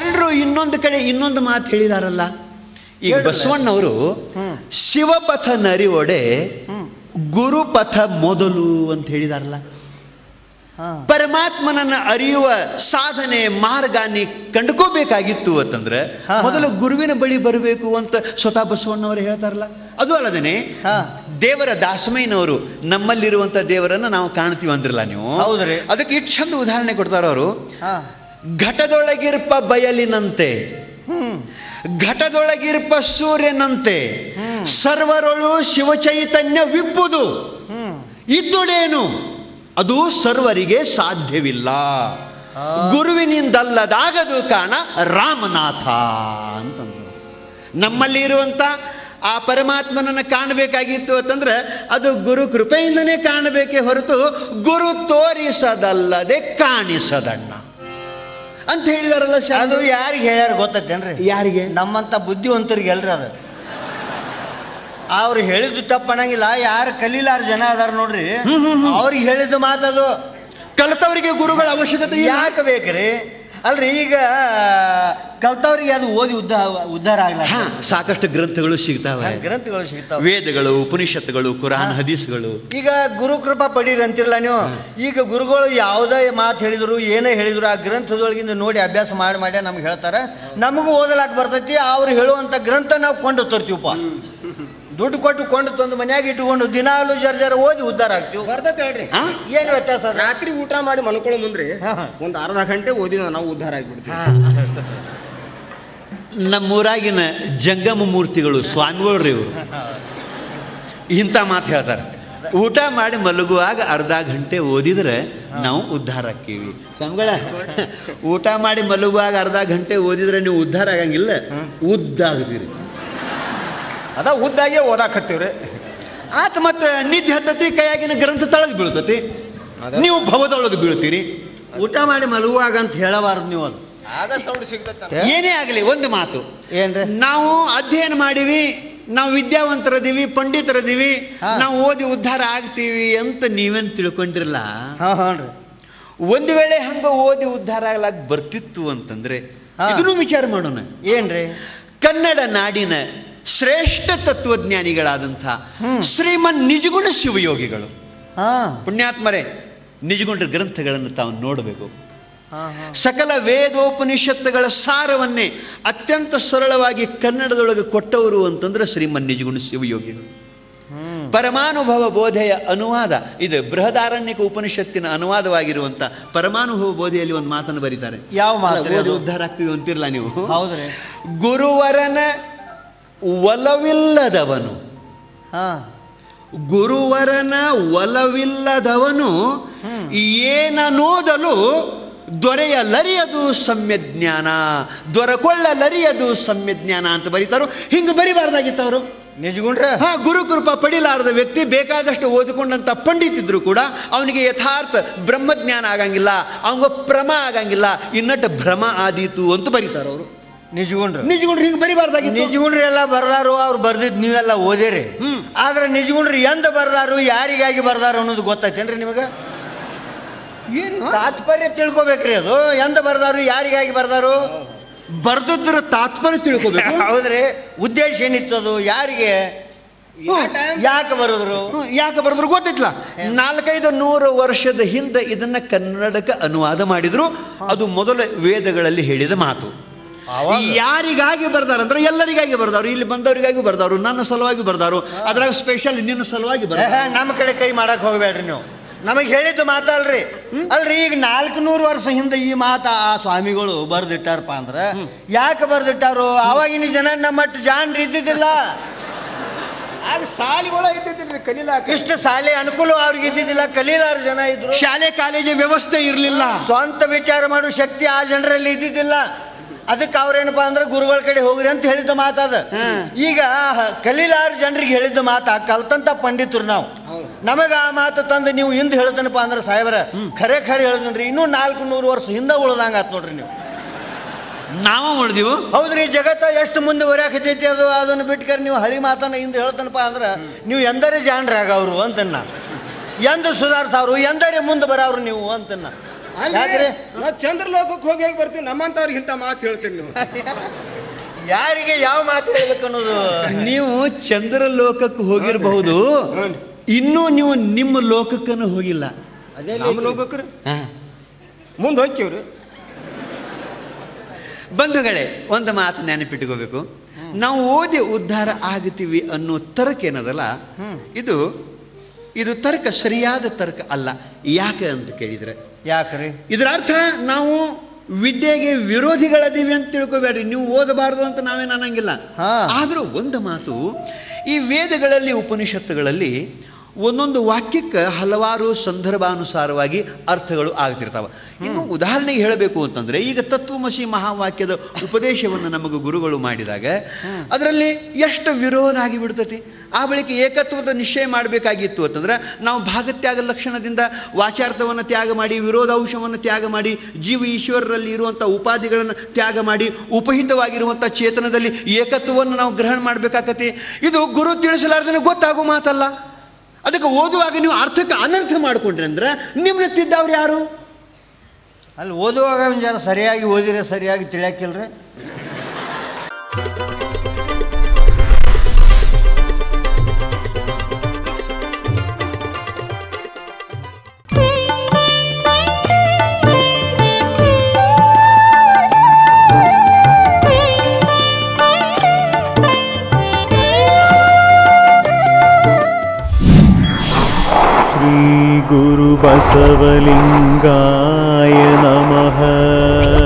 ಶರಣರು ಇನ್ನೊಂದು ಕಡೆ ಇನ್ನೊಂದು ಮಾತು ಹೇಳಿದಾರಲ್ಲ ಈಗ ಹೇಳ್ರಲ್ಲ. ಬಸವಣ್ಣವರು ಹ್ಮ್. ಶಿವಪಥ ನರಿವೊಡೆ ಗುರುಪಥ ಮೊದಲು ಅಂತ ಹೇಳಿದಾರಲ್ಲ ಹಾ ಪರಮಾತ್ಮನನ್ನ ಅರಿಯುವ ಸಾಧನೆ ಮಾರ್ಗ ನೀ ಕಂಡುಕೋಬೇಕಾಗಿತ್ತು ಅಂತಂದ್ರೆ ಹಾ, ಹಾ. ಮೊದಲು ಗುರುವಿನ ಬಳಿ ಬರಬೇಕು ಅಂತ ಸ್ವತಃ ಬಸವಣ್ಣವರು ಹೇಳ್ತಾರಲ್ಲ ಅದು ಅಲ್ಲದೇನೆ ಹಾ. ದೇವರ ದಾಸಮಯ್ಯನವರು ನಮ್ಮಲ್ಲಿರುವಂತ ದೇವರನ್ನ ನಾವು ಕಾಣ್ತೀವಿ ಅಂದ್ರಲ್ಲ ನೀವು ಹೌದ್ರಿ. ಅದಕ್ಕೆ ಇಷ್ಟು ಚಂದ ಉದಾಹರಣೆ ಕೊಡ್ತಾರ ಅವರು ಹಾ ಘಟದೊಳಗಿರ್ಪ ಬಯಲಿನಂತೆ ಹ್ಮ್ ಘಟದೊಳಗಿರ್ಪ ಸೂರ್ಯನಂತೆ ಸರ್ವರೊಳು ಶಿವಚೈತನ್ಯ ವಿಪ್ಪುದು ಹ್ಮ್ ಇದ್ದುಡೇನು ಅದು ಸರ್ವರಿಗೆ ಸಾಧ್ಯವಿಲ್ಲ ಗುರುವಿನಿಂದಲ್ಲದಾಗದು ಕಾಣ ರಾಮನಾಥ ಅಂತಂದ್ರು ನಮ್ಮಲ್ಲಿ ಇರುವಂತ ಆ ಪರಮಾತ್ಮನನ್ನು ಕಾಣಬೇಕಾಗಿತ್ತು ಅಂತಂದ್ರೆ ಅದು ಗುರು ಕೃಪೆಯಿಂದನೇ ಕಾಣಬೇಕೇ ಹೊರತು ಗುರು ತೋರಿಸದಲ್ಲದೆ ಕಾಣಿಸದಣ್ಣ ಅಂತ ಹೇಳಿದಾರಲ್ಲ ಅದು ಶಾಲು ಯಾರಿಗೆ ಹೇಳ್ಯಾರ ಗೊತ್ತೈತೇನ್ರಿ ಯಾರಿಗೆ ನಮ್ಮಂತ ಬುದ್ಧಿವಂತರಿಗೆ ಎಲ್ರಿ ಅದು ಅವ್ರು ಹೇಳಿದ್ದು ತಪ್ಪಣಂಗಿಲ್ಲ ಯಾರು ಕಲೀಲಾರ ಜನ ಅದಾರ ನೋಡ್ರಿ ಅವ್ರಿಗೆ ಹೇಳಿದ್ದು ಮಾತದು ಕಲಿತವರಿಗೆ ಗುರುಗಳ ಅವಶ್ಯಕತೆ ಇಲ್ಲ. ಯಾಕೆ ಬೇಕ್ರಿ ಅಲ್ರಿ ಈಗ ಕಲ್ತವ್ರಿಗೆ ಅದು ಓದಿ ಉದ್ಧಾರ ಉದ್ಧಾರ ಆಗ್ಲ ಹಾ, ಸಾಕಷ್ಟು ಗ್ರಂಥಗಳು ಸಿಗ್ತಾವೆ ಗ್ರಂಥಗಳು ಸಿಗ್ತಾವ ವೇದಗಳು ಉಪನಿಷತ್ತುಗಳು ಕುರಾನ್ ಹದೀಸ್ಗಳು ಈಗ ಗುರು ಕೃಪಾ ಪಡೀರಿ ಅಂತಿರಲ್ಲ ನೀವು ಈಗ ಗುರುಗಳು ಯಾವುದೇ ಮಾತು ಹೇಳಿದ್ರು ಏನೇ ಹೇಳಿದ್ರು ಆ ಗ್ರಂಥದೊಳಗಿಂದ ನೋಡಿ ಅಭ್ಯಾಸ ಮಾಡಿ ಮಾಡಿ ನಮ್ಗೆ ಹೇಳ್ತಾರೆ ನಮಗೂ ಓದಲಾಕ್ ಬರ್ತೈತಿ ಅವ್ರು ಹೇಳುವಂಥ ಗ್ರಂಥ ನಾವು ಕೊಂಡು ತರ್ತೀವಪ್ಪ ದುಡ್ಡು ಕೊಟ್ಟು ಕೊಂಡು ತಂದು ಮನ್ಯಾಗ ಇಟ್ಟುಕೊಂಡು ದಿನಾಲು ಜರ ಜರ ಓದಿ ಉದ್ಧಾರ ಆಗ್ತೀವಿ ಬರ್ತೈತೆ ಹೇಳ್ರಿ ಹಾ? ಏನು ವ್ಯತ್ಯಾಸ ಅದ? ರಾತ್ರಿ ಊಟ ಮಾಡಿ ಮಲ್ಕೊಳ್ಳೋ ಮುಂದ್ರಿ ಹಾ, ಹಾ. ಒಂದ್ ಅರ್ಧ ಗಂಟೆ ಓದಿದ ನಾವು ಉದ್ಧಾರ ಆಗ್ಬಿಡ್ತೀವಿ ನಮ್ಮೂರಾಗಿನ ಜಂಗಮ ಮೂರ್ತಿಗಳು ಸ್ವಾಮಿಗಳ್ರಿ ಇವರು ಇಂಥ ಮಾತು ಹೇಳ್ತಾರೆ ಊಟ ಮಾಡಿ ಮಲಗುವಾಗ ಅರ್ಧ ಗಂಟೆ ಓದಿದ್ರೆ ನಾವು ಉದ್ಧಾರ ಆಕ್ಕೀವಿ ಸ್ವಾಮಿಗಳ ಊಟ ಮಾಡಿ ಮಲಗುವಾಗ ಅರ್ಧ ಗಂಟೆ ಓದಿದ್ರೆ ನೀವು ಉದ್ಧಾರ ಆಗಂಗಿಲ್ಲ ಉದ್ದಾಗ್ತೀರಿ ಅದ ಉದ್ದಾಗೆ ಓದಾಕತ್ತೀವ್ರಿ ಆತ ಮತ್ತೆ ನಿದ್ದೆ ಹತ್ತತಿ ಕೈಯಾಗಿನ ಗ್ರಂಥ ತಳಗ್ ಬೀಳ್ತತಿ ಅದ. ನೀವು ಭವದೊಳಗೆ ಬೀಳ್ತೀರಿ ಊಟ ಮಾಡಿ ಮಲಗುವಾಗ ಅಂತ ಹೇಳಬಾರ್ದು ನೀವು ಅದು ಆಗ ಸೌಂಡ್ ಸಿಗ್ತೈತೆ ಏನೇ ಆಗಲಿ ಒಂದು ಮಾತು ಏನ್ರಿ ನಾವು ಅಧ್ಯಯನ ಮಾಡಿವಿ ನಾವು ವಿದ್ಯಾವಂತರದೀವಿ ಪಂಡಿತರದೀವಿ ಹಾ. ನಾವು ಓದಿ ಉದ್ಧಾರ ಆಗ್ತೀವಿ ಅಂತ ನೀವೇನು ತಿಳ್ಕೊಂಡಿರಲ್ಲ ಹಾಂ ಹಾಂ ರೀ ಒಂದು ವೇಳೆ ಹಂಗ ಓದಿ ಉದ್ಧಾರ ಆಗ್ಲಾಕ್ ಬರ್ತಿತ್ತು ಅಂತಂದ್ರೆ ಹಾ. ಇದನ್ನು ವಿಚಾರ ಮಾಡೋಣ ಏನ್ರಿ ಕನ್ನಡ ನಾಡಿನ ಶ್ರೇಷ್ಠ ತತ್ವಜ್ಞಾನಿಗಳಾದಂಥ ಶ್ರೀಮನ್ ನಿಜಗುಣ ಶಿವಯೋಗಿಗಳು ಹಾಂ ಪುಣ್ಯಾತ್ಮರೇ ನಿಜಗುಂಡ್ರ ಗ್ರಂಥಗಳನ್ನು ತಾವು ನೋಡಬೇಕು ಹಾಂ ಹಾಂ ಸಕಲ ವೇದೋಪನಿಷತ್ತುಗಳ ಸಾರವನ್ನೇ ಅತ್ಯಂತ ಸರಳವಾಗಿ ಕನ್ನಡದೊಳಗೆ ಕೊಟ್ಟವರು ಅಂತಂದ್ರೆ ಶ್ರೀಮನ್ ನಿಜಗುಣ ಶಿವಯೋಗಿಗಳು ಹ್ಮ್ ಪರಮಾನುಭವ ಬೋಧೆಯ ಅನುವಾದ ಇದು ಬೃಹದಾರಣ್ಯಕ ಉಪನಿಷತ್ತಿನ ಅನುವಾದವಾಗಿರುವಂಥ ಪರಮಾನುಭವ ಬೋಧೆಯಲ್ಲಿ ಒಂದು ಮಾತನ್ನು ಬರೀತಾರೆ ಯಾವ ಮಾತು ರೀ ಅಲ್ಲ, ಓದಿ ಅದು? ಉದ್ಧಾರ ಆಗ್ತೀವಿ ಅಂತಿರಲ್ಲ ನೀವು ಹೌದ್ರಿ ಗುರುವರನ ಒಲವಿಲ್ಲದವನು ಹಾಂ ಗುರುವರನ ಒಲವಿಲ್ಲದವನು ಏನನೋದಲು ದೊರೆಯಲರಿಯದು ಸಮ್ಯಜ್ಞಾನ ದೊರಕೊಳ್ಳಲರಿಯದು ಸಮ್ಯಜ್ಞಾನ ಅಂತ ಬರೀತಾರೋ ಹಿಂಗೆ ಬರಿಬಾರ್ದಾಗಿತ್ತು ಅವರು ನಿಜಗುಂಡ್ರ ಹಾ ಗುರುಕೃಪ ಪಡಿಲಾರದ ವ್ಯಕ್ತಿ ಬೇಕಾದಷ್ಟು ಓದಿಕೊಂಡಂತ ಪಂಡಿತಿದ್ರು ಕೂಡ ಅವನಿಗೆ ಯಥಾರ್ಥ ಬ್ರಹ್ಮಜ್ಞಾನ ಆಗಂಗಿಲ್ಲ ಅವಂಗ ಭ್ರಮ ಆಗಂಗಿಲ್ಲ ಇನ್ನಟ್ಟು ಭ್ರಮ ಆದೀತು ಅಂತ ಬರೀತಾರ ಅವರು ನಿಜಗುಂಡ್ರ ನಿಜಗುಂಡ್ರು ಹಿಂಗೆ ಬರಿಬಾರ್ದಾಗಿತ್ತು ನಿಜಗುಂಡ್ರಿ ಎಲ್ಲ ಬರ್ದಾರು ಅವ್ರು ಬರ್ದಿದ್ ನೀವೆಲ್ಲ ಓದಿರಿ ಆದ್ರೆ ನಿಜಗುಂಡ್ರಿ ಎಂದ ಬರ್ದಾರು ಯಾರಿಗಾಗಿ ಬರ್ದಾರು ಅನ್ನೋದು ಗೊತ್ತೈತೇನ್ರಿ ನಿಮಗೆ ಏನು ತಾತ್ಪರ್ಯ ತಿಳ್ಕೊಬೇಕ್ರಿ ಅದು ಎಂದ ಬರ್ದಾರು ಯಾರಿಗಾಗಿ ಬರ್ದಾರು ಬರ್ದದ್ರ ತಾತ್ಪರ್ಯ ತಿಳ್ಕೋಬೇಕು ಹೌದ್ರಿ ಉದ್ದೇಶ ಏನಿತ್ತು ಅದು ಯಾರಿಗೆ ಯಾಕೆ ಬರೋದ್ರು ಹ್ಮ್, ಯಾಕೆ ಬರೆದ್ರು ಗೊತ್ತಿಲ್ಲ ನಾಲ್ಕೈದು ನೂರು ವರ್ಷದ ಹಿಂದೆ ಇದನ್ನ ಕನ್ನಡಕ್ಕೆ ಅನುವಾದ ಮಾಡಿದ್ರು ಅದು ಮೊದಲ ವೇದಗಳಲ್ಲಿ ಹೇಳಿದ ಮಾತು ಆವಾಗ? ಯಾರಿಗಾಗಿ ಬರ್ದಾರ ಅಂದ್ರೆ ಎಲ್ಲರಿಗಾಗಿ ಬರ್ದಾರು ಇಲ್ಲಿ ಬಂದವರಿಗಾಗಿ ಬರ್ದಾರು ನನ್ನ ಸಲುವಾಗಿ ಬರ್ದಾರು ಅದ್ರಾಗ ಸ್ಪೆಷಲ್ ನಿನ್ನ ಸಲುವಾಗಿ ಬರ್ದಾರು ಏಹ್, ನಮ್ಮ ಕಡೆ ಕೈ ಮಾಡಕ್ ಹೋಗ್ಬೇಡ್ರಿ ನೀವು ನಮಗೆ ಹೇಳಿದ್ದು ಮಾತಲ್ರಿ ಅಲ್ರಿ ಈಗ ನಾಲ್ಕು ನೂರು ವರ್ಷ ಹಿಂದೆ ಈ ಮಾತ ಆ ಸ್ವಾಮಿಗಳು ಬರ್ದಿಟ್ಟಾರಪ್ಪ ಅಂದ್ರ ಯಾಕೆ ಬರ್ದಿಟ್ಟಾರು ಅವಾಗಿನ ಜನ ನಮ್ಮಟ್ಟು ಜಾನ್ರಿ ಇದ್ದಿದ್ದಿಲ್ಲ ಆಗ ಸಾಲಿಗಳ ಇದ್ದಿದ್ದಿಲ್ರಿ ಕಲೀಲಾಕ ಇಷ್ಟು ಶಾಲೆ ಅನುಕೂಲ ಅವ್ರಿಗೆ ಇದ್ದಿದ್ದಿಲ್ಲ ಕಲೀಲಾರ ಜನ ಇದ್ರು ಶಾಲೆ ಕಾಲೇಜು ವ್ಯವಸ್ಥೆ ಇರಲಿಲ್ಲ ಸ್ವಂತ ವಿಚಾರ ಮಾಡೋ ಶಕ್ತಿ ಆ ಜನರಲ್ಲಿ ಇದ್ದಿದ್ದಿಲ್ಲ ಅದಕ್ಕೆ ಅವ್ರೇನಪ್ಪ ಅಂದ್ರೆ ಗುರುಗಳ ಕಡೆ ಹೋಗ್ರಿ ಅಂತ ಹೇಳಿದ್ದ ಮಾತದ ಈಗ ಹ- ಕಲೀಲಾರ ಜನರಿಗೆ ಹೇಳಿದ್ದ ಮಾತ ಕಲ್ತಂತ ಪಂಡಿತರು ನಾವು ನಮಗೆ ಆ ಮಾತು ತಂದು ನೀವು ಹಿಂದೆ ಹೇಳ್ತಾನಪ್ಪ ಅಂದ್ರೆ ಸಾಹೇಬರ ಖರೆ ಖರೆ ಹೇಳಿದ್ರಿ ಇನ್ನೂ ನಾಲ್ಕು ನೂರು ವರ್ಷ ಹಿಂದೆ ಉಳ್ದಂಗ ಆತ್ ನೋಡ್ರಿ ನೀವು ನಾವು ಉಳಿದಿವು ಹೌದ್ರಿ ಜಗತ್ತ ಎಷ್ಟು ಮುಂದೆ ಹೊರ್ಯಾಕತೈತಿ ಅದು ಅದನ್ನು ಬಿಟ್ಕರ್ ನೀವು ಹಳಿ ಮಾತನ್ನ ಹಿಂದೆ ಹೇಳ್ತಾನಪ್ಪ ಅಂದ್ರೆ ನೀವು ಎಂದರೆ ಜಾಣ್ರಾಗ ಅವರು ಅಂತನ್ನ ಎಂದು ಸುಧಾರಿಸವ್ರು ಎಂದರೆ ಮುಂದೆ ಬರವ್ರು ನೀವು ಅಂತನ್ನ ಯಾಕ್ರಿ? ನಾ ಚಂದ್ರಲೋಕಕ್ಕೆ ಹೋಗಿ ಹೇಗೆ ಬರ್ತೀವಿ ನಮ್ಮಂತವ್ರಿಗೆ ಇಂಥ ಮಾತು ಹೇಳ್ತೀನಿ ನೀವು ಯಾರಿಗೆ ಯಾವ ಮಾತು ಹೇಳ್ಬೇಕು ಅನ್ನೋದು ನೀವು ಚಂದ್ರ ಲೋಕಕ್ಕೆ ಹೋಗಿರಬಹುದು ಹ್ಞೂ. ಇನ್ನೂ ನೀವು ನಿಮ್ಮ ಲೋಕಕ್ಕನ್ನು ಹೋಗಿಲ್ಲ ಅದೇ ನಮ್ಮ ಲೋಕಕ್ರಿ ಹಾ. ಮುಂದೆ ಹೋಗ್ತೀವ್ರಿ ಬಂಧುಗಳೇ ಒಂದು ಮಾತು ನೆನಪಿಟ್ಕೋಬೇಕು ನಾವು ಓದಿ ಉದ್ಧಾರ ಆಗ್ತೀವಿ ಅನ್ನೋ ತರ್ಕ ಏನದಲ್ಲ ಇದು ಇದು ತರ್ಕ ಸರಿಯಾದ ತರ್ಕ ಅಲ್ಲ ಯಾಕೆ ಅಂತ ಕೇಳಿದ್ರೆ ಯಾಕ್ರಿ ಇದರ ಅರ್ಥ ನಾವು ವಿದ್ಯೆಗೆ ವಿರೋಧಿಗಳದೀವಿ ಅಂತ ತಿಳ್ಕೊಬೇಡ್ರಿ ನೀವು ಓದಬಾರದು ಅಂತ ನಾವೇನು ಅನ್ನಂಗಿಲ್ಲ ಹಾ. ಆದರೂ ಒಂದು ಮಾತು ಈ ವೇದಗಳಲ್ಲಿ ಉಪನಿಷತ್ತುಗಳಲ್ಲಿ ಒಂದೊಂದು ವಾಕ್ಯಕ್ಕೆ ಹಲವಾರು ಸಂದರ್ಭಾನುಸಾರವಾಗಿ ಅರ್ಥಗಳು ಆಗ್ತಿರ್ತಾವೆ ಇನ್ನು ಉದಾಹರಣೆಗೆ ಹೇಳಬೇಕು ಅಂತಂದ್ರೆ ಈಗ ತತ್ವಮಸಿ ಮಹಾವಾಕ್ಯದ ಉಪದೇಶವನ್ನು ನಮಗೆ ಗುರುಗಳು ಮಾಡಿದಾಗ ಅದರಲ್ಲಿ ಎಷ್ಟು ವಿರೋಧ ಆಗಿ ಬಿಡ್ತತಿ ಆ ಬಳಿಕ ಏಕತ್ವದ ನಿಶ್ಚಯ ಮಾಡಬೇಕಾಗಿತ್ತು ಅಂತಂದ್ರೆ ನಾವು ಭಾಗತ್ಯಾಗ ಲಕ್ಷಣದಿಂದ ವಾಚಾರ್ಥವನ್ನು ತ್ಯಾಗ ಮಾಡಿ ವಿರೋಧಾಂಶವನ್ನು ತ್ಯಾಗ ಮಾಡಿ ಜೀವ ಈಶ್ವರರಲ್ಲಿ ಇರುವಂಥ ಉಪಾಧಿಗಳನ್ನು ತ್ಯಾಗ ಮಾಡಿ ಉಪಹಿತವಾಗಿರುವಂಥ ಚೇತನದಲ್ಲಿ ಏಕತ್ವವನ್ನು ನಾವು ಗ್ರಹಣ ಮಾಡಬೇಕಾಗತ್ತೆ ಇದು ಗುರು ತಿಳಿಸಲಾರ್ದೇ ಗೊತ್ತಾಗೋ ಮಾತಲ್ಲ ಅದಕ್ಕೆ ಓದುವಾಗ ನೀವು ಅರ್ಥಕ್ಕೆ ಅನರ್ಥ ಮಾಡ್ಕೊಂಡ್ರಿ ಅಂದ್ರೆ ನಿಮ್ಮನ್ನ ತಿದ್ದವ್ರು ಯಾರು ಅಲ್ಲಿ ಓದುವಾಗ ಒಂದ್ ಜರ ಸರಿಯಾಗಿ ಓದಿದ್ರೆ ಸರಿಯಾಗಿ ತಿಳಿಯಾಕಿಲ್ರಿ श्रीगुरुबसवलिङ्गाय नमः